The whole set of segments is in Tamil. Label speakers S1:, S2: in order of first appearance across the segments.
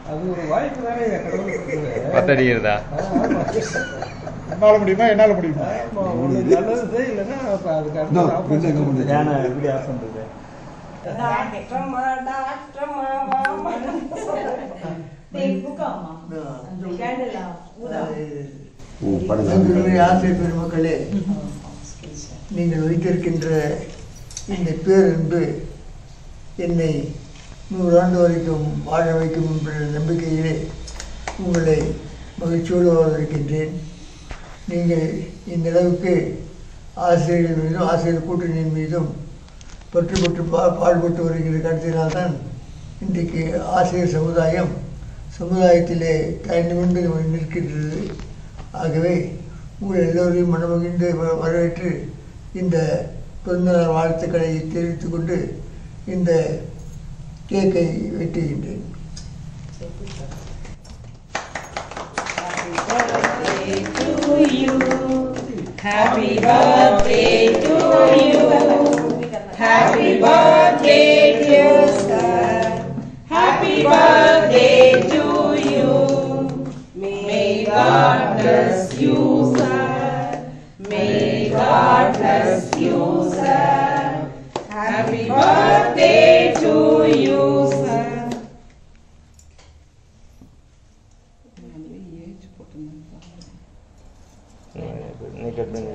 S1: அது ஒரு வாய்ப்பு தானே என் கடவுள் கொடுத்தது.
S2: பத்தடிக்கிறதா
S1: ஆ, ஆமா.
S3: என்னால முடியுமா என்னால முடியுமா
S1: ஆமா, ஒண்ணு நல்லது செய், இல்லைன்னா அப்ப அதுக்கு அடுத்து
S4: No,
S1: opposite
S4: பின்ன கவனிச்சு.
S1: இருக்குது.
S5: யானை எப்படி ஆசைன்றது
S6: டாக்டரம்மா டாக்டரம்மா வாமா
S7: அன்புக்குரிய ஆசிரியர் பெருமக்களே நீங்கள் வைத்திருக்கின்ற இந்த பேரன்பு என்னை நூறாண்டு வரைக்கும் வாழ வைக்கும் என்ற நம்பிக்கையிலே உங்களை மகிழ்ச்சியோடு வரவேற்கின்றேன் நீங்கள் இந்த அளவுக்கு ஆசிரியர்கள் மீதும் ஆசிரியர் கூட்டணியின் மீதும் பற்று பற்று பா பாடுபட்டு வருகிற கருத்தினால்தான் இன்றைக்கு ஆசிரியர் சமுதாயம் சமுதாயத்திலே தலை நிமிர்ந்து நிற்கின்றது ஆகவே உங்கள் எல்லோரையும் மனமகிழ்ந்து வ- வரவேற்று இந்த பிறந்தநாள் வாழ்த்துக்களை தெரிவித்துக் கொண்டு இந்த கேக்கை வெட்டுகின்றேன்
S6: Happy birthday to you. Happy birthday, dear son. Happy birthday to you. May God bless you, son. May God bless you, son. Happy birthday to you, son.
S2: நீ கட் பண்ணி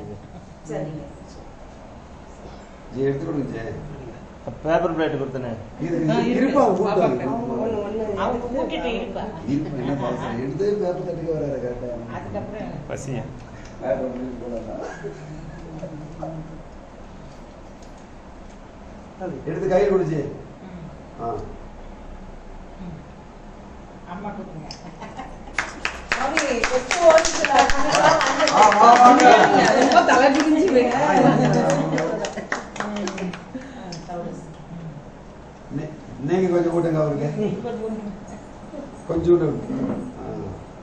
S4: ஜி எடுத்துட்டு விடுங்க ஜி.
S5: பேப்பர் பிளேட் கொடுத்தனே
S4: இது இது இருப்பா ஊட்டாது.
S6: அவங்க கூட்டிட்டு இருப்பா
S4: இருப்பா, என்ன பாசம். எடுத்து பேப்பர் தட்டுக்க வராது கரெக்டா
S6: அதுக்கப்புறம்
S2: பசியா
S4: பேப்பர் வந்து போடலாம். எடுத்து கையில் குடிச்சு ஆ
S6: அம்மா கொடுங்க
S8: தலை குடிஞ்சு
S4: நீ- நீங்க கொஞ்சம் கூட்டுங்க அவருக்கு கொஞ்சம் விட்டு ஆ.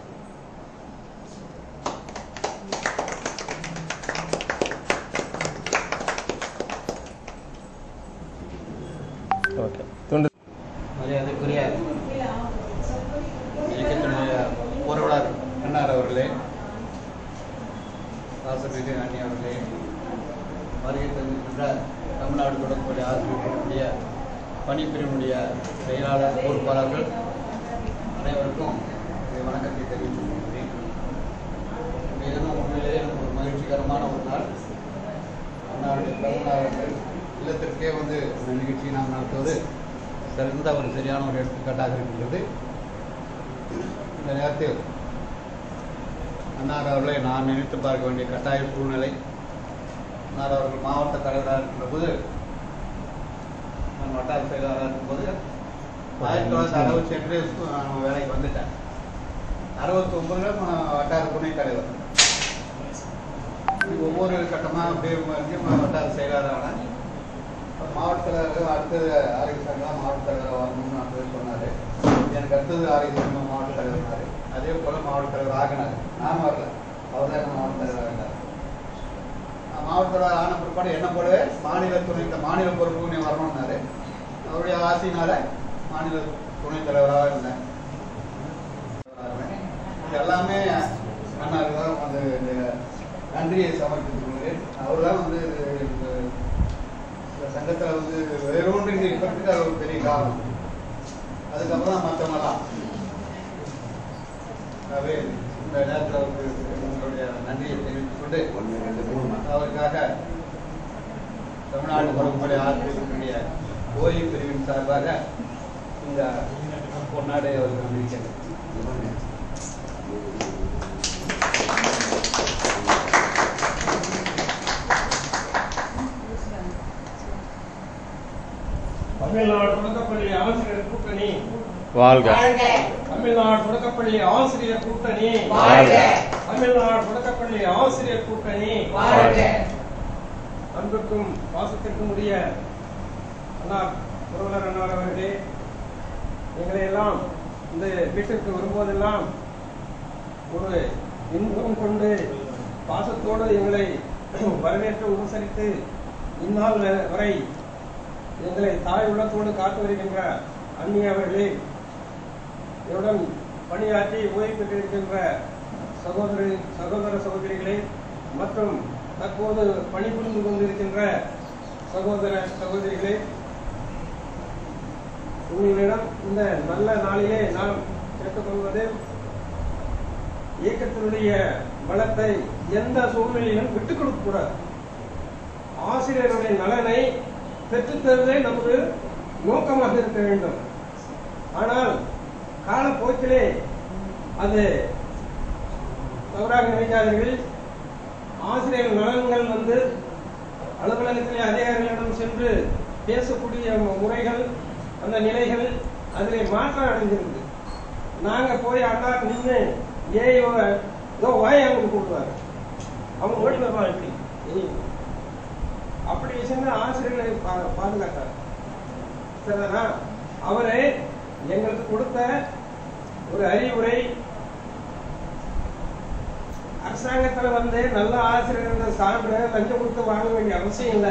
S2: ஓகே துண்டு
S9: மரியாதைக்குரிய இயக்கத்தினுடைய பொருளாளர் அண்ணார் அவர்களே ராசமிகு அண்ணி அவர்களே வருகை தந்திருக்கின்ற தமிழ்நாடு தொடர்புடைய ஆசிரியர்களுடைய பணிப்பிரிவுடைய செயலாளர் பொறுப்பாளர்கள் அனைவருக்கும் என்னுடைய வணக்கத்தை தெரிவித்துக் கொள்கிறேன் இன்றைய தினம் உண்மையிலேயே எனக்கு ஒரு மகிழ்ச்சிகரமான ஒரு நாள் அண்ணாருடைய பிறந்தநாள் இல்லத்திற்கே வந்து இந்த நிகழ்ச்சியை நாம் நடத்துவது சிறந்த ஒரு சரியான ஒரு எடுத்துக்காட்டாக இருக்கின்றது இந்த நேரத்தில் அன்னார் அவர்களை நான் நினைத்து பார்க்க வேண்டிய கட்டாய சூழ்நிலை அன்னார் அவர்கள் மாவட்ட தலைவராக இருக்கின்ற போது நான் வட்டார செயலாளராக இருக்கும்போது ஆயிரத்தி தொள்ளாயிரத்தி அறுபத்தி எட்டு நான் வேலைக்கு வந்துட்டேன் அறுபத்தி ஒன்பதுல வட்டார துணைத் தலைவர் இப்படி ஒவ்வொரு கட்டமாக அப்படியே வந்து வட்டார செயலாளரான மாவட்ட தலைவர் அடுத்தது ஆரோக்கிய சங்கம் மாவட்ட தலைவர் வரணும்னு அப்படி சொன்னார் எனக்கு அடுத்தது ஆரோக்கிய சங்கம் மாவட்ட தலைவர் அதே போல் மாவட்ட தலைவர் ஆகினார் நான் வரல அவர் தான் மாவட்ட தலைவர் ஆகினார் நான் மாவட்ட தலைவர் ஆன பிற்பாடு என்ன போலவே மாநில துணை மாநில பொறுப்புக்கு நீ வரணும்னாரு அவருடைய ஆசையினால மாநில துணைத் தலைவராக இருந்தேன் இது எல்லாமே அண்ணாருக்கு தான் வந்து இந்த நன்றியை சமர்ப்பித்துக் கொள்கிறேன் அவர் தான் வந்து இந்த இந்த சங்கத்தில் வந்து வேறொன்று இங்கே இருக்கிறதுக்கு அது ஒரு பெரிய காரணம் அதுக்கப்புறம் தான் மற்றவங்கலாம் ஆகவே இந்த நேரத்தில் வந்து உங்களுடைய நன்றியை தெரிவித்துக் கொண்டு
S4: ஒன்று ரெண்டு மூணு
S9: அவருக்காக தமிழ்நாடு பரம்பரை ஆசிரியர்களுடைய ஓய்வு பிரிவின் சார்பாக இந்த பொன்னாடை அவர்கள் அறிவிக்கிறது
S1: தமிழ்நாடு தொடக்கப்பள்ளி ஆசிரியர் கூட்டணி
S2: வாழ்க
S1: தமிழ்நாடு தொடக்கப்பள்ளி ஆசிரியர் கூட்டணி
S2: வாழ்க.
S1: தமிழ்நாடு தொடக்கப்பள்ளி ஆசிரியர் கூட்டணி
S2: வாழ்க.
S1: அன்புக்கும் பாசத்திற்கும் உரிய அண்ணார் புரவலர் அண்ணார் அவர்களே எங்களை எல்லாம் இந்த வீட்டிற்கு வரும்போதெல்லாம் ஒரு இன்பம் கொண்டு பாசத்தோடு எங்களை வரவேற்று உபசரித்து இந்நாள் வ- வரை எங்களை தாய் உள்ளத்தோடு காத்து வருகின்ற அண்ணி அவர்களே என்னுடன் பணியாற்றி ஓய்வு பெற்றிருக்கின்ற சகோதரி சகோதர சகோதரிகளே மற்றும் தற்போது பணிபுரிந்து கொண்டிருக்கின்ற சகோதர சகோதரிகளே உங்களிடம் இந்த நல்ல நாளிலே நாம் கேட்டுக்கொள்வது இயக்கத்தினுடைய பலத்தை எந்த சூழ்நிலையிலும் விட்டுக் கொடுக்க கூடாது ஆசிரியருடைய நலனை பெற்றுத்தருவதே நமது நோக்கமாக இருக்க வேண்டும் ஆனால் காலப்போக்கிலே அது தவறாக நினைக்காதீர்கள் ஆசிரியர் நலன்கள் வந்து அலுவலகத்திலே அதிகாரிகளிடம் சென்று பேசக்கூடிய முறைகள் அந்த நிலைகள் அதிலே மாற்றம் அடைஞ்சிருக்கு நாங்க போய் அண்ணா நின்று ஏஐ இதோ வாய் அவங்க கூப்பிடுவாரு அவங்க ஓடி வருவாங்க இப்படி ஏய். அப்படி சென்று ஆசிரியர்களை பா- பாதுகாத்தார் சரிதானா அவரை எங்களுக்கு கொடுத்த ஒரு அறிவுரை அரசாங்கத்துல வந்து நல்ல ஆசிரியர்கள் சான்று லஞ்சம் கொடுத்து வாங்க வேண்டிய அவசியம் இல்லை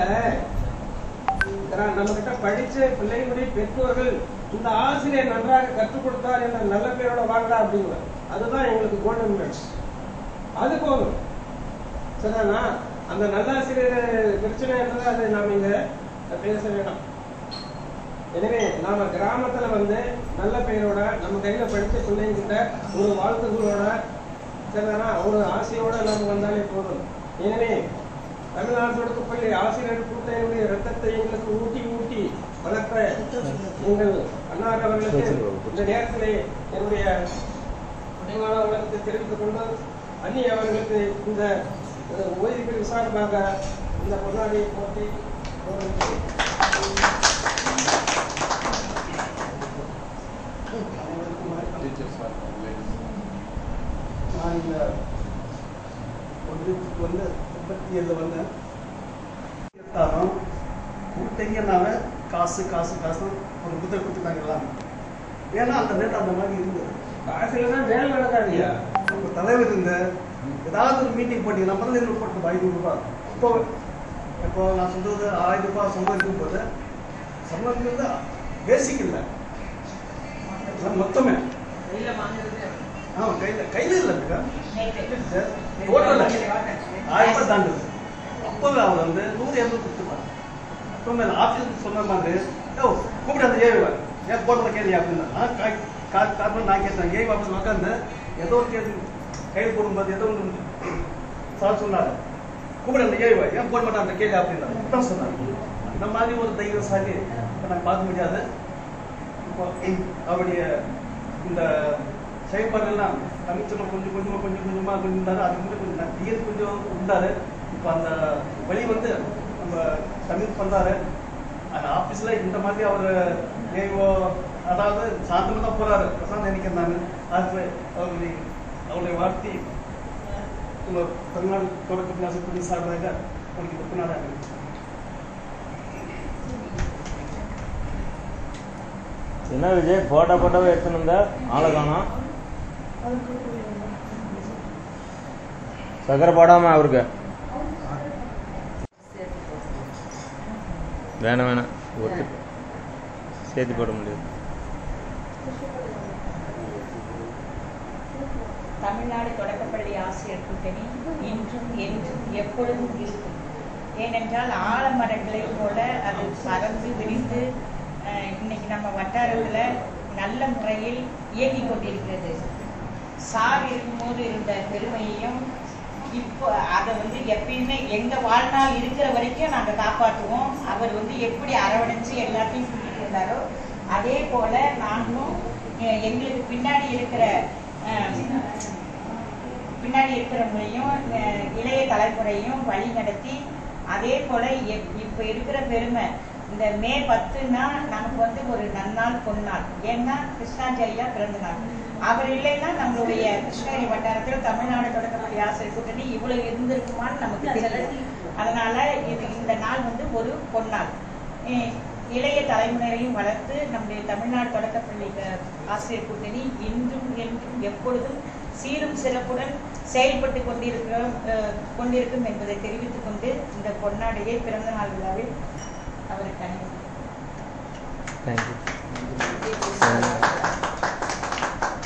S1: நம்ம கிட்ட படிச்ச பிள்ளைகளுடைய பெற்றோர்கள் இந்த ஆசிரியர் நன்றாக கற்றுக் கொடுத்தார் என்ற நல்ல பேரோட வாங்கடா அப்படிங்கிற அதுதான் எங்களுக்கு கோல்டன் மேட்ச் அது போதும் சரிதானா அந்த நல்லாசிரியர் பிரச்சனை என்றதை அதை நாம் இங்க பேச வேண்டாம் எனவே நாம கிராமத்துல வந்து நல்ல பெயரோட நம்ம கையில படிச்ச பிள்ளைங்கிட்ட ஒரு வாழ்த்துகளோட சரிதானா ஒரு ஆசையோட நம்ம வந்தாலே போதும் எனவே தமிழ்நாடு தொடக்கப்பள்ளி ஆசிரியர் கூட்டணியுடைய ரத்தத்தை எங்களுக்கு ஊட்டி ஊட்டி வளர்த்த எங்கள் அன்னார் அவர்களுக்கு இந்த நேரத்திலே என்னுடைய உடைவான வழக்கத்தை தெரிவித்துக் கொண்டு அந்நிய அவர்களுக்கு இந்த அஹ், ஓய்வு பெறும் விசாரமாக இந்த பொன்னாடியை போட்டி கௌரவிக்கிறேன்.
S10: நான் இந்த ஒன்றியத்துக்கு வந்து எண்பத்தி ஏழில் வந்தேன் எடுத்தாலும் கூட்டங்கனால காசு காசு காசு ஒரு புத்தகம் கொடுத்துட்டாங்க எல்லாம் ஏன்னா அந்த நேரம் அந்த மாதிரி இருந்தது
S1: காசுல தான் வேலை நடக்காதுயா
S10: நம்ம தலைவர் இருந்த ஏதாவது ஒரு மீட்டிங் போட்டி நம்ம தான் இதில் போட்டு ஐநூறு ரூபாய் இப்போ இப்போ நான் சொல்றது ஆயிரம் ரூபாய் சம்பளம் போது சம்பளங்கிறது பேசிக் இல்லை எல்லாம் மொத்தமே ஆமா கையில கையில இல்லைங்க டோட்டல் ஆயிரம் ரூபாய் தாண்டுது அப்பவே அவர் வந்து நூறு இரநூறு கொடுத்துருவாங்க அப்போ மேல ஆஃபீஸுக்கு சொன்ன மாதிரி யோ கூப்பிட்டு அந்த ஏவி ஏன் போடுற கேள்வி அப்படின்னா நான் கா- கா- காரணம் நான் கேட்டேன் ஏவி ஆஃபீஸ் உட்காந்து ஏதோ ஒரு கேள்வி கையில் போடும்போது ஏதோ ஒன்று சார் சொன்னாரு கூப்பிடு அந்த ஏவி ஏன் போட மாட்டான் அந்த கேள்வி அப்படின்னா தான் சொன்னாங்க இந்த மாதிரி ஒரு தைரியசாலி இப்ப நான் பார்க்க முடியாது இப்போ அவருடைய இந்த செயல்பாடுகள்லாம் தமிழ்ச்சலம் கொஞ்சம் கொஞ்சமா கொஞ்சம் கொஞ்சமா கொஞ்சம் இருந்தாரு அதுக்கு முன்னாடி கொஞ்சம் நடிகர் கொஞ்சம் இருந்தாரு இப்போ அந்த வழி வந்து நம்ம தமிழ் பண்றாரு அந்த ஆபீஸ்ல இந்த மாதிரி அவர் ஏவோ அதாவது சாந்தமா தான் போறாரு பிரசாந்த் நினைக்கிறேன் நான் அது அவருடைய அவருடைய வார்த்தை உங்க தமிழ்நாடு தொடக்க நாசப்படி சார்பாக உனக்கு ஒப்புனாராக
S2: என்ன விஜய் போட்டோ போட்டோவே எடுத்துன்னு இருந்தா ஆளை காணோம் சக்கரை போடாம அவருக்கு வேணாம் வேணாம் ஒட்டு சேர்த்து போட முடியாது
S6: தமிழ்நாடு தொடக்கப்பள்ளி ஆசிரியர் கூட்டணி இன்றும் என்றும் எப்பொழுதும் இருக்கும் ஏனென்றால் ஆலமரங்களைப் போல அது பறந்து விரிந்து அஹ், இன்னைக்கு நம்ம வட்டாரத்தில் நல்ல முறையில் இயங்கிக் கொண்டிருக்கிறது சார் இருக்கும்போது இருந்த பெருமையையும் இப்போ அதை வந்து எப்பயுமே எங்க வாழ்நாள் இருக்கிற வரைக்கும் நாங்க காப்பாற்றுவோம் அவர் வந்து எப்படி அரவணைச்சு எல்லாத்தையும் கூட்டிட்டு இருந்தாரோ அதே போல நாங்களும் அஹ், எங்களுக்கு பின்னாடி இருக்கிற அஹ், பின்னாடி இருக்கிறவங்களையும் அஹ், இளைய தலைமுறையும் வழி நடத்தி அதே போல எப்- இப்ப இருக்கிற பெருமை இந்த மே பத்துனா நமக்கு வந்து ஒரு நன்னாள் பொன்னாள் ஏன்னா கிருஷ்ணாஜி ஐயா பிறந்த நாள் அவர் இல்லைன்னா நம்மளுடைய கிருஷ்ணகிரி வட்டாரத்தில் தமிழ்நாடு தொடக்கப்பள்ளி ஆசிரியர் கூட்டணி இவ்வளவு இருந்திருக்குமான்னு நமக்கு தெரியல அதனால இது இந்த நாள் வந்து ஒரு பொன்னாள் அஹ் இளைய தலைமுறையையும் வளர்த்து நம்முடைய தமிழ்நாடு தொடக்கப்பள்ளி அஹ், ஆசிரியர் கூட்டணி இன்றும் என்றும் எப்பொழுதும் சீரும் சிறப்புடன் செயல்பட்டு கொண்டிருக்கிறோம் அஹ், கொண்டிருக்கும் என்பதை தெரிவித்துக் கொண்டு இந்த பொன்னாடையை பிறந்த நாள் விழாவில் அவருக்கு அணிவிக்கிறேன்.
S2: தேங்க்யூ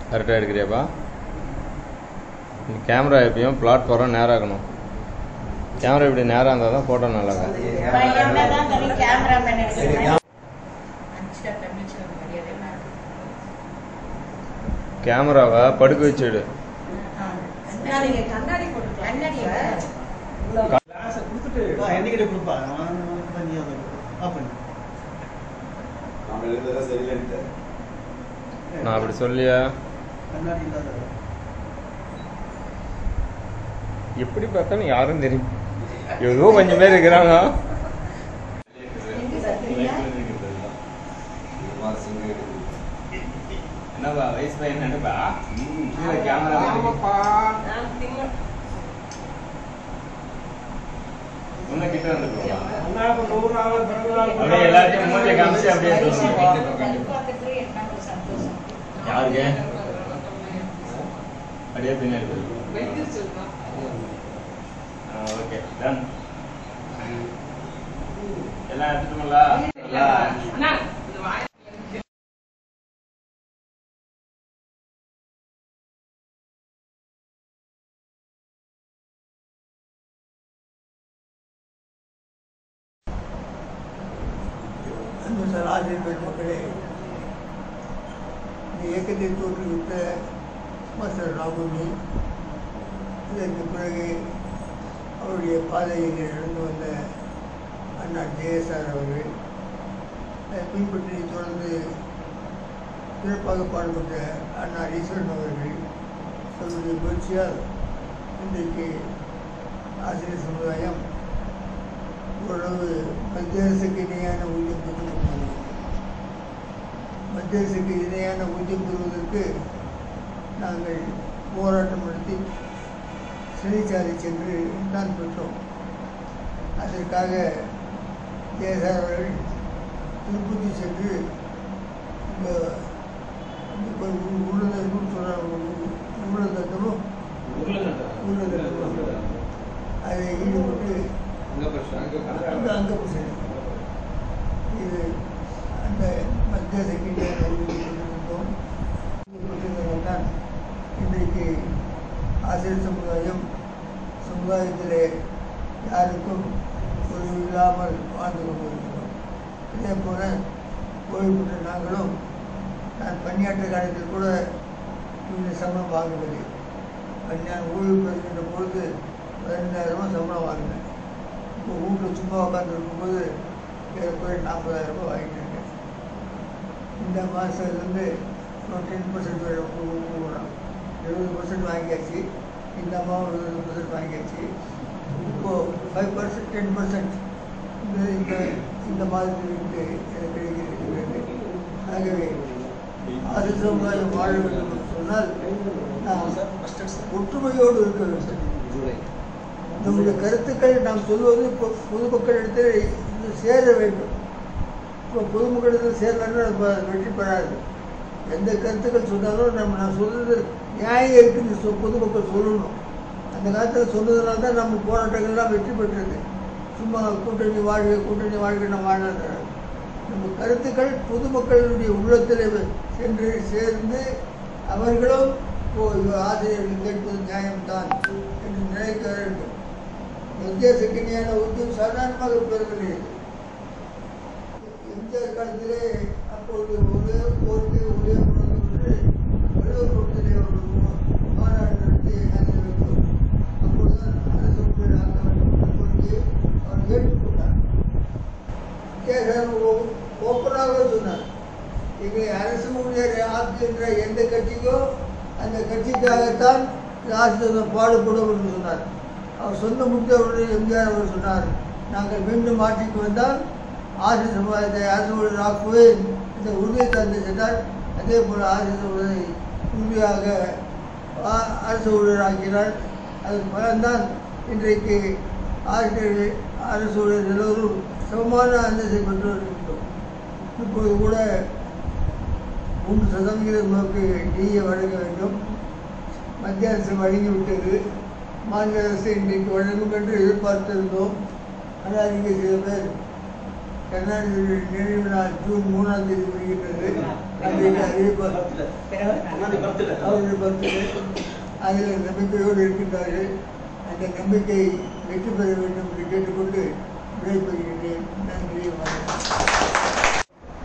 S11: கரெக்டாக எடுக்கிறியாப்பா இந்த கேமரா எப்பயும் பிளாட்ஃபாரம் நேராக இருக்கணும் கேமரா இப்படி நேராக இருந்தால் தான் ஃபோட்டோ நல்லா இருக்கும்
S6: நான் என்னதான் தனி கேமராமேன் எடுக்கிறேன் அனுஷ்கா தங்கச்சி ஒரு மரியாதை எல்லாம் இருக்கு.
S11: கேமராவை படுக்க வச்சு எடு
S6: நான் நீங்க கண்ணாடி போட்டுக்கலாம் கண்ணாடி
S1: கிளாஸை கொடுத்துட்டு
S10: என்னைக்கிட்ட கொடுப்பா நான் பண்ணி அதை ஆஃப் பண்ணி
S4: நாம எழுதுறதா சரியில்லைன்ட்டு
S11: நான் அப்படி சொல்லியா
S10: கண்ணாடி இல்லாத
S11: எப்படி பார்த்தாலும் யாரும் தெரியும் ஏதோ கொஞ்சம் பேர் இருக்கிறாங்க என்னப்பா வயசு பையன் என்னப்பா
S1: ஆமாப்பா
S11: இன்னும் கிட்ட வந்துருக்கா
S1: அண்ணாவுக்கு நூறாவது பிறந்த நாள்
S11: அப்படியே எல்லாத்தையும் மூஞ்ச காமிச்சு அப்படியே சொல்லணும்
S6: பக்கத்துலயே என்ன ஒரு சந்தோஷம்
S11: யாருக்கு அப்படியே பின்னாடி போய். ஆ ஓகே டன் எல்லாம் எடுத்துட்டோங்களா எல்லாம்
S7: அன்பு சார் ஆசிரியர் பெருமக்களே இந்த இயக்கத்தை தோற்றுவித்த மாஸ்டர் ராகுனி இதற்கு பிறகு அவருடைய பாதையில் நடந்து வந்த அண்ணா ஜெயசார் அவர்கள் அதை பின்பற்றி தொடர்ந்து சிறப்பாக பாடுபட்ட அண்ணா ஈஸ்வரன் அவர்கள் அவருடைய முயற்சியால் இன்றைக்கு ஆசிரியர் சமுதாயம் ஓரளவு மத்திய அரசுக்கு இணையான ஊதியம் பெற்றுக்கொண்டாங்க மத்திய அரசுக்கு இணையான ஊதியம் பெறுவதற்கு நாங்கள் போராட்டம் நடத்தி சிறைச்சாலை சென்று தான் பெற்றோம் அதற்காக ஜெயசார் அவர்கள் திருப்பதி சென்று இந்த இப்போ உள்ளதற்கும் சொல்கிறாங்க உள்ளதற்கும் உள்ளதற்கும் அதை ஈடுபட்டு அந்த அங்க பூசணி இது அந்த மத்திய செக்ரட்டரியிருந்தோம் தான் இன்றைக்கு ஆசிரியர் சமுதாயம் சமுதாயத்திலே யாருக்கும் ஒரு இல்லாமல் வாழ்ந்து கொண்டிருக்கிறோம் இதே போல ஓய்வு பெற்ற நாங்களும் நான் பணியாற்ற காலத்தில் கூட இந்த சம்பளம் வாங்கவில்லை நான் ஓய்வு பெறுகின்ற பொழுது பதினஞ்சாயிரமா சம்பளம் வாங்கினேன் இப்போ வீட்டில் சும்மா உட்காந்து இருக்கும்போது ஏறக்குறைய நாற்பதாயிரம் ரூபாய் வாங்கிட்டு இருக்கேன் இந்த மாதத்துலேருந்து ஒரு டென் பர்சன்ட் கொடுக்குறோம் எழுபது பர்சன்ட் வாங்கியாச்சு இந்த அம்மாவும் எழுபது பர்சன்ட் வாங்கியாச்சு இப்போது ஃபைவ் பர்சன்ட் டென் பர்சன்ட் இந்த இந்த இந்த மாதத்திலிருந்து எனக்கு கிடைக்கிறது ஆகவே அது சமுதாயம் வாழ வேண்டும் என்று சொன்னால் நாம் ஒற்றுமையோடு இருக்க வேண்டும் நம்முடைய கருத்துக்களை நாம் சொல்வது இப்போ பொதுமக்களிடத்தில் இது சேர வேண்டும் இப்போ பொதுமக்களிடத்தில் சேரலன்னா நம்ம வெற்றி பெறாது எந்த கருத்துக்கள் சொன்னாலும் நம்ம நான் சொல்றது நியாயம் இருக்குன்னு சொ பொதுமக்கள் சொல்லணும் அந்த காலத்தில் சொன்னதுனால தான் நம்ம போராட்டங்கள்லாம் வெற்றி பெற்றது சும்மா கூட்டணி வாழ்க கூட்டணி வாழ்க நம்ம வாழ நம்ம கருத்துக்கள் பொதுமக்களுடைய உள்ளத்தில் சென்று சேர்ந்து அவர்களும் ஓ இது ஆசிரியர்கள் கேட்பது நியாயம்தான் என்று நினைக்க வேண்டும் மத்திய செகண்டியான உத்தியம் சாதாரணமாக பெறவில்லை எம்ஜிஆர் காலத்திலே அப்பொழுது ஒரே கோரிக்கை ஒரே உணர்வு வள்ளுவரத்திலே ஒரு மாநாடு நடத்தி அதில் வைத்தோம் அப்பொழுதுதான் அரசு ஊழியர் ஆக்க வேண்டும் என்ற கோரிக்கையை அவர் ஏற்றுக்கொண்டார் வித்தியாசம் ஓப்பனாக சொன்னார் எங்களை அரசு ஊழியர் ஆக்குகின்ற எந்த கட்சிக்கோ அந்த கட்சிக்காகத்தான் ஆசிரியர் பாடுபடும் என்று சொன்னார் அவர் சொந்த முடித்தவருடைய எம்ஜிஆர் அவர் சொன்னார் நாங்கள் மீண்டும் ஆட்சிக்கு வந்தால் ஆசிரியர் சமுதாயத்தை அரசு ஊழியர் ஆக்குவேன் இந்த உறுதியை தந்து சென்றார் அதே போல் ஆசிரியர் சமுதாயத்தை உறுதியாக ஆ- அரசு ஊழியர் ஆக்கினார் அதற்கு பலன்தான் இன்றைக்கு ஆசிரியர்கள் அரசு ஊழியர் எல்லோரும் சமமான அந்தஸ்தை பெற்று வருகின்றோம் இப்போது கூட மூன்று சதவிகிதம் நோக்கி டிஏ வழங்க வேண்டும் மத்திய அரசு வழங்கிவிட்டது மாநில அரசு இன்றைக்கு வழங்கும் என்று எதிர்பார்த்திருந்தோம் ஆனால் இங்கே சில பேர் கருணாநிதி நினைவு நாள் ஜூன் மூணாம் தேதி வருகின்றது அன்றைக்கு அறிவிப்பு அவருடைய பர்த்டே அதில் நம்பிக்கையோடு இருக்கின்றார்கள் அந்த நம்பிக்கை வெற்றி பெற வேண்டும் என்று கேட்டுக்கொண்டு விடைபெறுகின்றேன் நன்றி வணக்கம்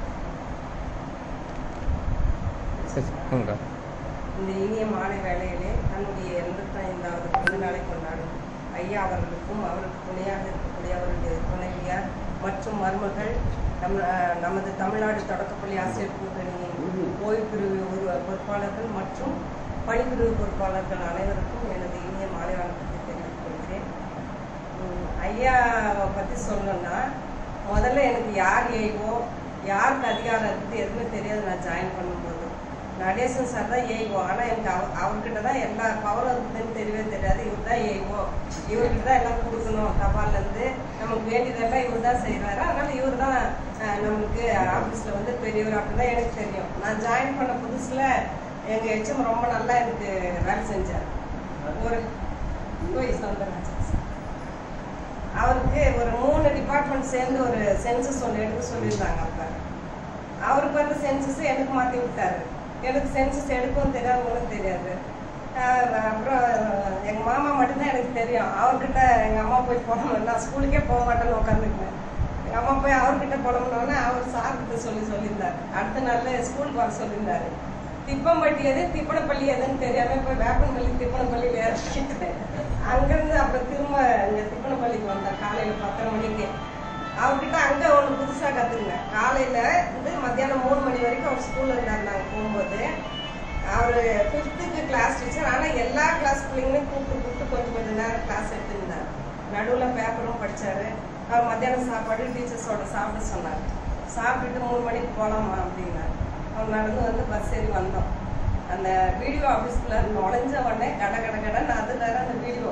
S11: சரி வாங்கக்கா
S8: இந்த இனிய மாலை வேளையிலே தன்னுடைய எண்பத்தைந்தாவது பிறந்த நாளை கொண்டாடும் ஐயா அவர்களுக்கும் அவருக்கு துணையாக இருக்கக்கூடிய அவருடைய துணைவியார் மற்றும் மருமகள் நம் அஹ், நமது தமிழ்நாடு தொடக்கப்பள்ளி ஆசிரியர் கூட்டணியின் ஓய்வு பிரிவு ஒரு பொறுப்பாளர்கள் மற்றும் பணிப்பிரிவு பொறுப்பாளர்கள் அனைவருக்கும் எனது இனிய மாலை வணக்கத்தை தெரிவித்துக் கொள்கிறேன் உம், ஐயாவை பற்றி சொல்லணும்னா முதல்ல எனக்கு யார் ஏய்வோ யாருக்கு அதிகாரம் இருக்குது எதுவுமே தெரியாது நான் ஜாயின் பண்ணும்போது நடேசன் சார் தான் ஏய்வோ ஆனால் எனக்கு அவ அவர்கிட்ட தான் எல்லா பவரும் இருக்குதுன்னு தெரியவே தெரியாது இவர் தான் ஏய்வோ இவர்கிட்ட தான் எல்லாம் கொடுக்கணும் தபால்லேருந்து நமக்கு வேண்டியதெல்லாம் இவர் தான் செய்கிறாரு அதனால இவர் தான் அஹ், நம்மளுக்கு ஆஃபீஸில் வந்து பெரியவர் அப்படி தான் எனக்கு தெரியும் நான் ஜாயின் பண்ண புதுசில் எங்கள் ஹெச்எம் ரொம்ப நல்லா எனக்கு வேலை செஞ்சார் ஒரு போய் சொந்தராஜன் சார் அவருக்கு ஒரு மூணு டிபார்ட்மெண்ட் சேர்ந்து ஒரு சென்சஸ் ஒன்று எடுக்க சொல்லியிருந்தாங்க அப்போ அவருக்கு வந்து சென்சஸ் எனக்கு மாற்றி விட்டாரு எனக்கு சென்சஸ் எடுக்கவும் தெரியாது ஒன்றும் தெரியாது ஆஹ் அப்புறம் எங்கள் மாமா மட்டும்தான் எனக்கு தெரியும் அவர்கிட்ட எங்கள் அம்மா போய் போடணும் நான் ஸ்கூலுக்கே போக மாட்டேன்னு உட்காந்துருக்கேன் எங்கள் அம்மா போய் அவர்கிட்ட போடணுன்னே அவர் சார்கிட்ட சொல்லி சொல்லியிருந்தார் அடுத்த நாள் ஸ்கூலுக்கு வர சொல்லியிருந்தாரு திப்பம்பட்டி எது திப்பனப்பள்ளி எதுன்னு தெரியாம போய் வேப்பன்பள்ளி திப்பனப்பள்ளியில் இறக்கிட்டு அங்கேருந்து அப்புறம் திரும்ப இங்கே திப்பனப்பள்ளிக்கு வந்தேன் காலையில் பத்தரை மணிக்கு அவர்கிட்ட அங்கே ஒன்று புதுசாக கற்றுக்கினேன் காலையில் வந்து மத்தியானம் மூணு மணி வரைக்கும் அவர் ஸ்கூலில் இருந்தார் நாங்கள் போகும்போது அவர் ஃபிஃப்த்துக்கு கிளாஸ் டீச்சர் ஆனால் எல்லா கிளாஸ் பிள்ளைங்களுமே கூப்பிட்டு கூப்பிட்டு கொஞ்சம் கொஞ்சம் நேரம் கிளாஸ் எடுத்துருந்தார் நடுவில் பேப்பரும் படிச்சாரு அவர் மத்தியானம் சாப்பாடு டீச்சர்ஸோட சாப்பிட சொன்னார் சாப்பிட்டுட்டு மூணு மணிக்கு போகலாமா அப்படின்னாரு அவர் நடந்து வந்து பஸ் ஏறி வந்தோம் அந்த வீடியோ ஆஃபீஸ்க்குள்ள நுழைஞ்ச உடனே கட கட கடன்னு அது வேற அந்த வீடியோ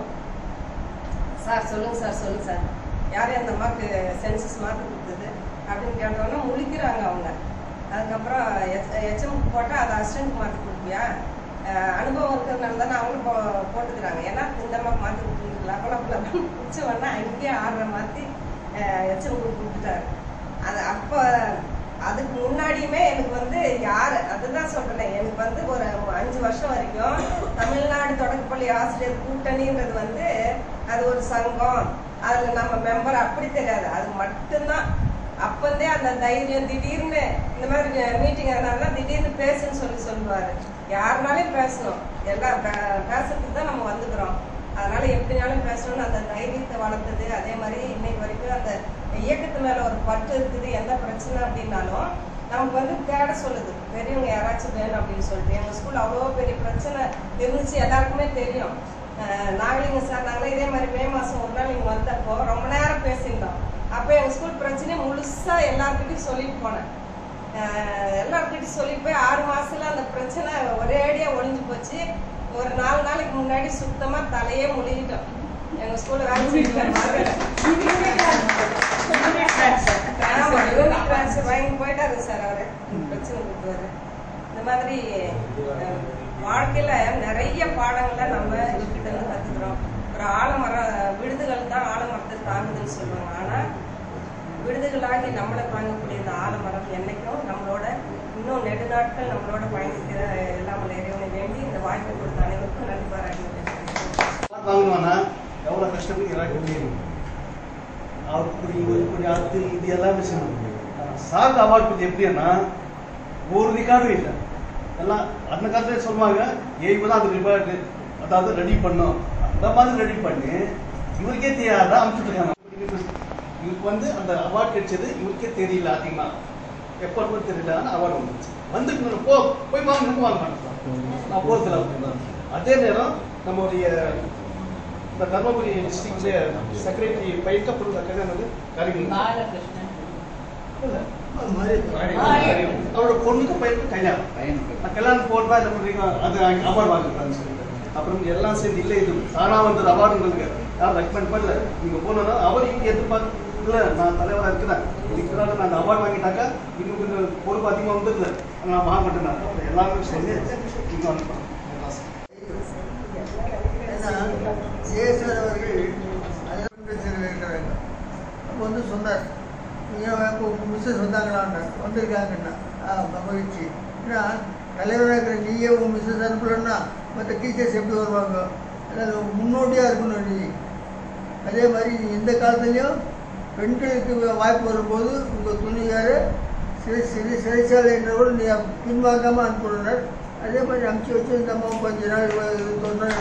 S8: சார் சொல்லுங்க சார் சொல்லுங்க சார் யார் அந்த அம்மாவுக்கு சென்சஸ் மார்க் கொடுத்தது அப்படின்னு கேட்டோன்னே முழிக்கிறாங்க அவங்க அதுக்கப்புறம் ஹெச்எம் போட்டால் அது அசிஸ்டன்ட் மார்க் கொடுப்பியா அஹ் அனுபவம் இருக்கிறதுனால தானே அவங்களும் போ போட்டுக்கிறாங்க ஏன்னா இந்த அம்மாவுக்கு மாற்றி கொடுத்துருக்கலாம் அப்போ அப்போ பிடிச்ச உடனே அங்கேயே ஆடுற மாற்றி ஹெச்எம் கொடுத்துட்டாரு அது அப்போ அதுக்கு முன்னாடியுமே எனக்கு வந்து யார் அதுதான் சொல்றேன் எனக்கு வந்து ஒரு அஞ்சு வருஷம் வரைக்கும் தமிழ்நாடு தொடக்கப்பள்ளி ஆசிரியர் கூட்டணின்றது வந்து அது ஒரு சங்கம் அதுல நம்ம மெம்பர் அப்படி தெரியாது அது மட்டும்தான் அப்பந்தே அந்த தைரியம் திடீர்னு இந்த மாதிரி மீட்டிங் எதனால திடீர்னு பேசுன்னு சொல்லி சொல்லுவாரு யாருனாலையும் பேசணும் எல்லாம் பே- பேசுறதுக்கு தான் நம்ம வந்துக்கிறோம் அதனால எப்படினாலும் பேசணும்னு அந்த தைரியத்தை வளர்த்தது அதே மாதிரி இன்னைக்கு வரைக்கும் அந்த இயக்கத்து மேல ஒரு பற்று இருக்குது எந்த பிரச்சனை அப்படின்னாலும் நமக்கு வந்து தேட சொல்லுது பெரியவங்க யாராச்சும் வேணும் அப்படின்னு சொல்லிட்டு எங்க ஸ்கூல் அவ்வளோ பெரிய பிரச்சனை இருந்துச்சு எல்லாருக்குமே தெரியும் அஹ் நாகலிங்க சார் நாங்களே இதே மாதிரி மே மாசம் ஒரு நாள் நீங்க வந்தப்போ ரொம்ப நேரம் பேசியிருந்தோம் அப்போ எங்க ஸ்கூல் பிரச்சனையை முழுசா எல்லாருக்கிட்டையும் சொல்லிட்டு போனேன் அஹ் எல்லார்கிட்டயும் சொல்லி போய் ஆறு மாசத்துல அந்த பிரச்சனை ஒரேடியா ஒளிஞ்சு போச்சு ஒரு நாலு நாளைக்கு முன்னாடி சுத்தமா தலையே முழுகிட்டோம் எங்க ஸ்கூல்ல வேலை செஞ்சு வாங்கி போயிட்டாரு சார் அவரு பிரச்சனை கொடுத்தாரு இந்த மாதிரி அஹ், வாழ்க்கையில நிறைய பாடங்களை நம்ம இவர்கிட்ட இருந்து கத்துக்கிறோம் ஒரு ஆலமரம் விடுதுகள் தான் ஆலமரத்தை தாங்குதுன்னு சொல்லுவாங்க ஆனா விடுதுகளாகி நம்மளை தாங்கக்கூடிய இந்த ஆலமரம் என்னைக்கும் நம்மளோட இன்னும் நெடுநாட்கள் நம்மளோட பயணிக்கிற எல்லாம் இறைவனை வேண்டி இந்த வாய்ப்பை கொடுத்த அனைவருக்கும் நன்றி பாராட்டுகிறேன்
S10: அவார்ட் வாங்கணும்னா எவ்வளோ கஷ்டப்பட்டு எல்லாருக்கும் தெரியும் அவருக்கு இப்படி இவர் இப்படி அது இது எல்லாமே செய்யணும் சார் அவார்ட் பற்றி எப்படின்னா ஒரு ரெக்கார்டும் இல்லை எல்லாம் அந்த காலத்துல சொல்லுவாங்க ஏய்வு தான் அது ரிவார்டு அதாவது ரெடி பண்ணும் அந்த மாதிரி ரெடி பண்ணி இவருக்கே தெரியாத அனுப்பிச்சுட்டு இவருக்கு வந்து அந்த அவார்ட் கிடைச்சது இவருக்கே தெரியல அதிகமா எப்போ கூட தெரியல அவார்டு வந்துச்சு வந்துட்டு போ போய் வாங்க நம்ம வாங்க மாட்டோம் நான் போகிறதுல அதே நேரம் நம்முடைய இந்த தர்மபுரி டிஸ்ட்ரிக்ட்ல செக்ரட்டரி பயிர்க்கப்படும் கல்யாணம் காரியம்
S6: பாலகிருஷ்ணன்
S10: அவரோட பொண்ணுக்கு பையனுக்கு கல்யாணம் நான் கல்யாணம் போடுறதா என்ன பண்றீங்க அது அவார்டு வாங்கிருக்கான்னு சொல்லிட்டு அப்புறம் எல்லாம் சேர்ந்து இல்லை இது தானா வந்தது அவார்டு உங்களுக்கு யாரும் ரெக்கமெண்ட் பண்ணல நீங்க போனா அவர் இங்க எதிர்பார்த்து இல்ல நான் தலைவரா இருக்கிறேன் இதுக்குறாங்க நான் அந்த அவார்டு வாங்கிட்டாக்கா இன்னும் கொஞ்சம் பொறுப்பு அதிகமா வந்துருது நான் வாங்க மாட்டேன் நான். அப்புறம் எல்லாருமே சேர்ந்து இங்க வந்து
S7: ஏன்னா ஜெயசர் அவர்கள் அதில் இருக்க வேண்டும் அப்போ வந்து சொன்னார் மிஸ்ஸஸ் வந்தாங்களான்னு வந்திருக்காங்கண்ணா ஆ மகிழ்ச்சி ஏன்னா தலைவராக இருக்கிற நீயே உன் மிஸ்ஸஸ் அனுப்பலன்னா மற்ற டீச்சர்ஸ் எப்படி வருவாங்க அதாவது முன்னோடியாக இருக்கணும் நீ அதே மாதிரி நீ எந்த காலத்துலேயும் பெண்களுக்கு வாய்ப்பு வரும்போது உங்கள் துணியார் சிறை சிறை சிறைச்சாலை என்றவரை நீ பின்வாங்காமல் அனுப்பினார் அதே மாதிரி அமுச்சு வச்சு இந்த அம்மா கொஞ்ச நாள் இருபத்தொரு நாள்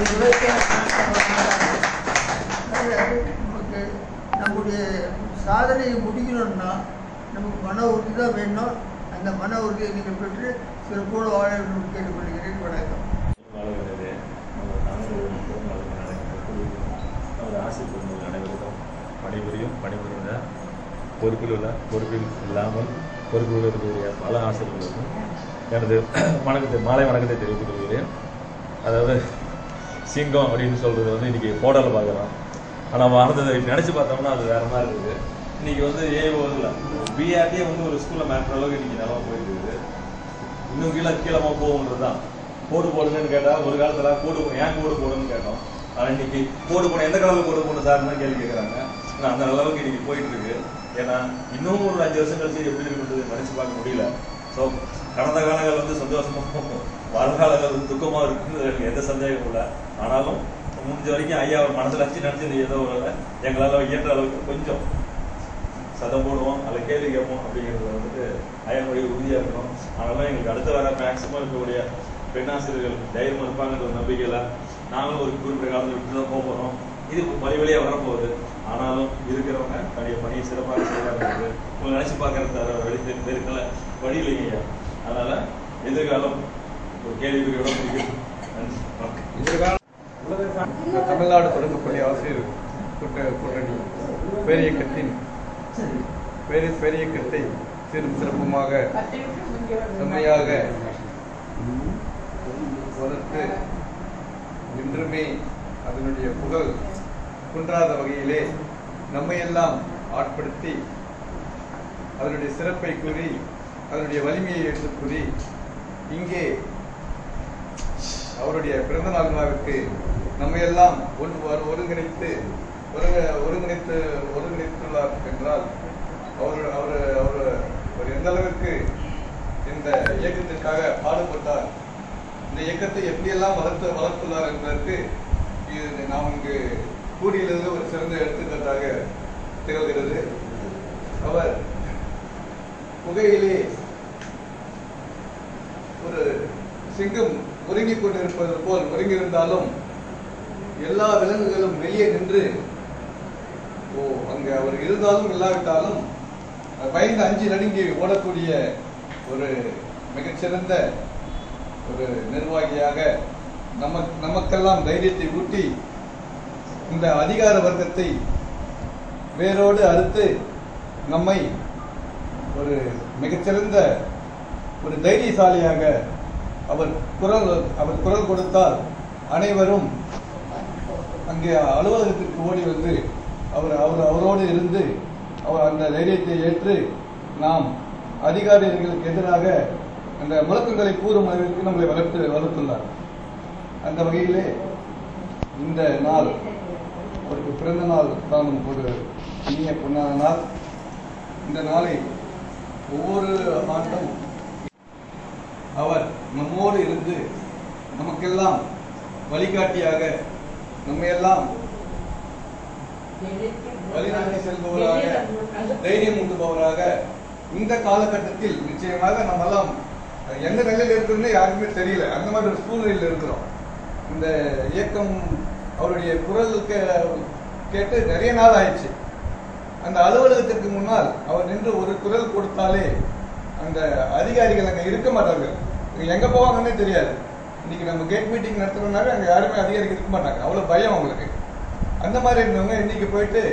S7: அதனால நமக்கு நம்முடைய சாதனையை முடிக்கணும்னா நமக்கு மன உறுதி தான் வேணும் அந்த மன உறுதியை நீங்கள் பெற்று சிறப்போடு வாழ வேண்டும் என்று கேட்டுக்கொள்கிறேன் வணக்கம்
S12: வாழ்கிறது நமது நாடுகளுக்கும் நமது நடக்கும் நமது ஆசிரியர் பெருமக்கள் அனைவருக்கும் பணிபுரியும் பணிபுரிந்த பொறுப்பில் உள்ள பொறுப்பில் இல்லாமல் பொறுப்பில் இருக்கக்கூடிய பல ஆசிரியர்களுக்கும் எனது வணக்கத்தை மாலை வணக்கத்தை தெரிவித்துக் கொள்கிறேன் அதாவது சிங்கம் அப்படின்னு சொல்கிறது வந்து இன்றைக்கி ஃபோட்டோவில் பார்க்குறோம் ஆனால் வாழ்ந்ததை நினச்சி பார்த்தோம்னா அது வேறு மாதிரி இருக்குது இன்றைக்கி வந்து ஏஓ இல்லை பிஆர்டியே வந்து ஒரு ஸ்கூலில் மேட்ற அளவுக்கு இன்றைக்கி நல்லா போயிட்டு இருக்குது இன்னும் கீழே கீழமாக போகுன்றது தான் கோடு போடுங்கன்னு கேட்டால் ஒரு காலத்தில் கோடு போ- ஏன் கோடு போடுன்னு கேட்டோம் ஆனால் இன்னைக்கு கோடு போட எந்த கலரில் கோடு போடணும் சார்னு கேள்வி கேட்குறாங்க ஆனால் அந்த அளவுக்கு இன்னைக்கு போயிட்டு இருக்கு ஏன்னா இன்னும் ஒரு அஞ்சு வருஷம் கழிச்சு எப்படி இருக்குன்றது நினச்சி பார்க்க முடியல ஸோ கடந்த காலங்கள் வந்து சந்தோஷமாகவும் வருங்காலங்கள் வந்து துக்கமாக இருக்குன்னு எனக்கு எந்த சந்தேகமும் இல்லை ஆனாலும் முடிஞ்ச வரைக்கும் ஐயா அவர் மனசில் வச்சு நினச்சி ஏதோ ஒரு எங்களால் இயன்ற அளவுக்கு கொஞ்சம் சதம் போடுவோம் அதில் கேள்வி கேட்போம் அப்படிங்கிறது வந்துட்டு ஐயாவுடைய உறுதியாக இருக்கணும் அதனால எங்களுக்கு அடுத்து வர மேக்சிமம் இருக்கக்கூடிய பெண்ணாசிரியர்கள் தைரியமாக இருப்பாங்கன்ற ஒரு நம்பிக்கையில் நாங்களும் ஒரு குறிப்பிட்ட காலத்தில் விட்டு தான் போக போகிறோம் இது வழி வழியாக வரப்போகுது ஆனாலும் இருக்கிறவங்க தன்னுடைய பணியை சிறப்பாக செய்யறாங்க உங்களை நினச்சி பார்க்கறது தவிர வழி தெரி- இருக்கல வழி இல்லைங்க ஐயா அதனால எதிர்காலம் ஒரு கேள்விக்குறியோட முடியும் நன்றி வணக்கம்
S13: எதிர்கால தமிழ்நாடு தொடங்கப்பள்ளி ஆசிரியர் கூட்ட கூட்டணி பேரியக்கத்தின் பேரி பேரியக்கத்தை சீரும் சிறப்புமாக செம்மையாக வளர்த்து இன்றுமே அதனுடைய புகழ் குன்றாத வகையிலே நம்மையெல்லாம் ஆட்படுத்தி அதனுடைய சிறப்பை கூறி அதனுடைய வலிமையை எடுத்துக் கூறி இங்கே அவருடைய பிறந்த நாள் விழாவிற்கு நம்ம எல்லாம் ஒன்று ஒரு- ஒருங்கிணைத்து ஒருங்க- ஒருங்கிணைத்து ஒருங்கிணைத்துள்ளார் என்றால் அவர் அவர் அவர் அவர் எந்த அளவிற்கு இந்த இயக்கத்திற்காக பாடுபட்டார் இந்த இயக்கத்தை எப்படியெல்லாம் வளர்த்து வளர்த்துள்ளார் என்பதற்கு இது நாம் இங்கு கூடியிலிருந்து ஒரு சிறந்த எடுத்துக்காட்டாக திகழ்கிறது அவர் புகையிலே ஒரு சிங்கம் ஒருங்கிக் கொண்டிருப்பது போல் ஒருங்கியிருந்தாலும் எல்லா விலங்குகளும் வெளியே நின்று ஓ அங்க அவர் இருந்தாலும் இல்லாவிட்டாலும் பயந்து அஞ்சு நடுங்கி ஓடக்கூடிய ஒரு மிகச்சிறந்த ஒரு நிர்வாகியாக நம நமக்கெல்லாம் தைரியத்தை ஊட்டி இந்த அதிகார வர்க்கத்தை வேரோடு அறுத்து நம்மை ஒரு மிகச்சிறந்த ஒரு தைரியசாலியாக அவர் குரல் அவர் குரல் கொடுத்தால் அனைவரும் அங்கே அலுவலகத்திற்கு ஓடி வந்து அவர் அவர் அவரோடு இருந்து அவர் அந்த தைரியத்தை ஏற்று நாம் அதிகாரிகளுக்கு எதிராக அந்த முழக்கங்களை கூறும் அளவிற்கு நம்மளை வளர்த்து வளர்த்துள்ளார் அந்த வகையிலே இந்த நாள் அவருக்கு பிறந்த நாள் காணும் ஒரு இனிய பொன்னான நாள் இந்த நாளை ஒவ்வொரு ஆண்டும் அவர் நம்மோடு இருந்து நமக்கெல்லாம் வழிகாட்டியாக நம்மையெல்லாம் வழிநடத்தி செல்பவராக தைரியம் ஊட்டுபவராக இந்த காலகட்டத்தில் நிச்சயமாக நம்மெல்லாம் எந்த நிலையில் இருக்கிறோம்னு யாருக்குமே தெரியல அந்த மாதிரி ஒரு சூழ்நிலையில் இருக்கிறோம் இந்த இயக்கம் அவருடைய குரல் கே- கேட்டு நிறைய நாள் ஆயிடுச்சு அந்த அலுவலகத்திற்கு முன்னால் அவர் நின்று ஒரு குரல் கொடுத்தாலே அந்த அதிகாரிகள் அங்க இருக்க மாட்டார்கள் இவங்க எங்க போவாங்கன்னே தெரியாது இன்னைக்கு நம்ம கேட் மீட்டிங் நடத்தணும்னாவே அங்க யாருமே அதிகாரிகள் இருக்க மாட்டாங்க அவ்வளவு பயம் அவங்களுக்கு அந்த மாதிரி இருந்தவங்க இன்னைக்கு போயிட்டு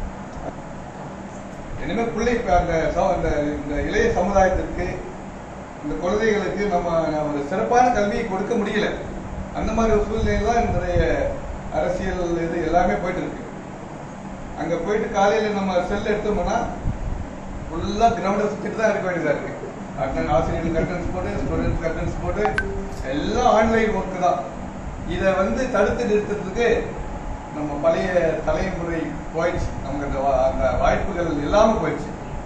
S13: இனிமே பிள்ளை இப்ப அந்த ச- அந்த இந்த இளைய சமுதாயத்திற்கு இந்த குழந்தைகளுக்கு நம்ம ஒரு சிறப்பான கல்வியை கொடுக்க முடியல அந்த மாதிரி ஒரு சூழ்நிலையில தான் இன்றைய அரசியல் இது எல்லாமே போயிட்டு இருக்கு அங்க போயிட்டு காலையில நம்ம செல் எடுத்தோம்னா ஃபுல்லா கிரவுண்டை சுத்திட்டு தான் இருக்க வேண்டியதா இருக்கு அட்டன் ஆசிரியர்கள் கட்டன்ஸ் போட்டு ஸ்டூடெண்ட்ஸ் கட்டன்ஸ் போட்டு எல்லாம் ஆன்லைன் ஒர்க்கு தான் இதை வந்து தடுத்து நிறுத்துறதுக்கு நம்ம பழைய தலைமுறை போயிடுச்சு நமக்கு அந்த வா- அந்த வாய்ப்புகள் இல்லாம போயிடுச்சு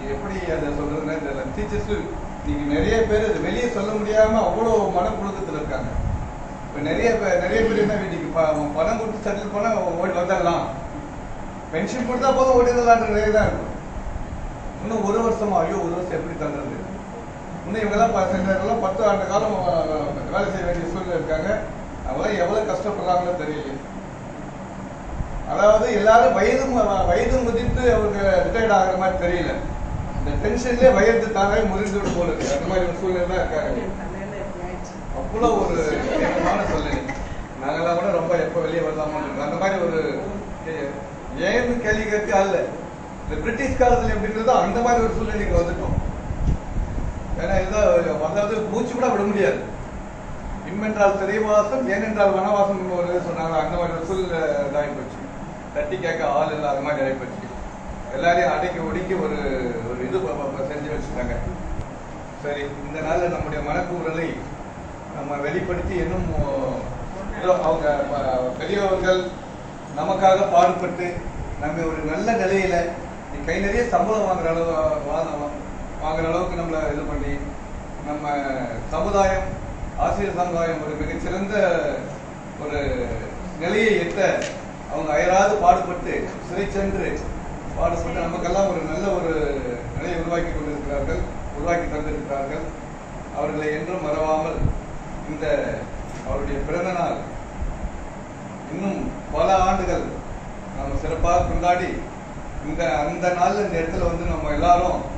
S13: எப்படி அதை சொல்றதுன்னு தெரியல டீச்சர்ஸ் இன்னைக்கு நிறைய பேர் அது வெளியே சொல்ல முடியாம அவ்வளோ மனப்புழுக்கத்தில் இருக்காங்க இப்போ நிறைய பேர் நிறைய பேர் என்ன வீட்டுக்கு ப- பணம் கொடுத்து செட்டில் பண்ணா ஓடி வந்துடலாம் பென்ஷன் கொடுத்தா போதும் ஓடிடலான்ற நிலை தான் இருக்கும் இன்னும் ஒரு வருஷமா ஐயோ ஒரு வருஷம் எப்படி தந்துறது இன்னும் இவங்கெல்லாம் ப- சென்றவங்கெல்லாம் பத்து ஆண்டு காலம் அஹ், வேலை செய்ய வேண்டிய சூழ்நிலை இருக்காங்க அவங்களாம் எவ்வளவு கஷ்டப்படுறாங்களோ தெரியல அதாவது எல்லாரும் வயது மு- வயது முதிர்ந்து அவங்க ரிட்டையர்ட் ஆகுற மாதிரி தெரியல இந்த டென்ஷன்லயே வயது தானே முறிந்து விடும் போல இருக்கு அந்த மாதிரி ஒரு சூழ்நிலை தான் இருக்காங்க அவ்வளோ ஒரு ஏகமான சூழ்நிலை நாங்கெல்லாம் கூட ரொம்ப எப்போ வெளியே வரலாமா அந்த மாதிரி ஒரு ஏ- ஏன்னு கேள்வி கேட்டு அல்ல இந்த பிரிட்டிஷ் காலத்துல எப்படின்றதோ அந்த மாதிரி ஒரு சூழ்நிலைக்கு வந்துட்டோம் ஏன்னா ஏதோ அதாவது மூச்சு கூட விட முடியாது இம்மென்றால் சிறைவாசம் ஏனென்றால் வனவாசம் ஒரு இது சொன்னாங்க அந்த மாதிரி ஒரு சூழ்நிலை இதாகி போச்சு தட்டி கேட்க ஆள் இல்லாத மாதிரி ஆகி போச்சு எல்லாரையும் அடக்கி ஒடுக்கி ஒரு ஒரு இது ப- ப- ப- செஞ்சு வச்சுட்டாங்க சரி இந்த நாள்ல நம்முடைய மனக்கூறலை நம்ம வெளிப்படுத்தி இன்னும் ஏதோ அவங்க ப- பெரியவர்கள் நமக்காக பாடுபட்டு நம்ம ஒரு நல்ல நிலையில நீ கை நிறைய சம்பளம் வாங்குற அளவு வா- வாங்குற அளவுக்கு நம்மள இது பண்ணி நம்ம சமுதாயம் ஆசிரியர் சமுதாயம் ஒரு மிகச்சிறந்த ஒரு நிலையை எட்ட அவங்க அயராது பாடுபட்டு சிறை சென்று பாடுபட்டு நமக்கெல்லாம் ஒரு நல்ல ஒரு நிலையை உருவாக்கி கொண்டிருக்கிறார்கள் உருவாக்கி தந்திருக்கிறார்கள் அவர்களை என்றும் மறவாமல் இந்த அவருடைய பிறந்த நாள் இன்னும் பல ஆண்டுகள் நம்ம சிறப்பாக கொண்டாடி இந்த அந்த நாள்ல இந்த இடத்துல வந்து நம்ம எல்லாரும்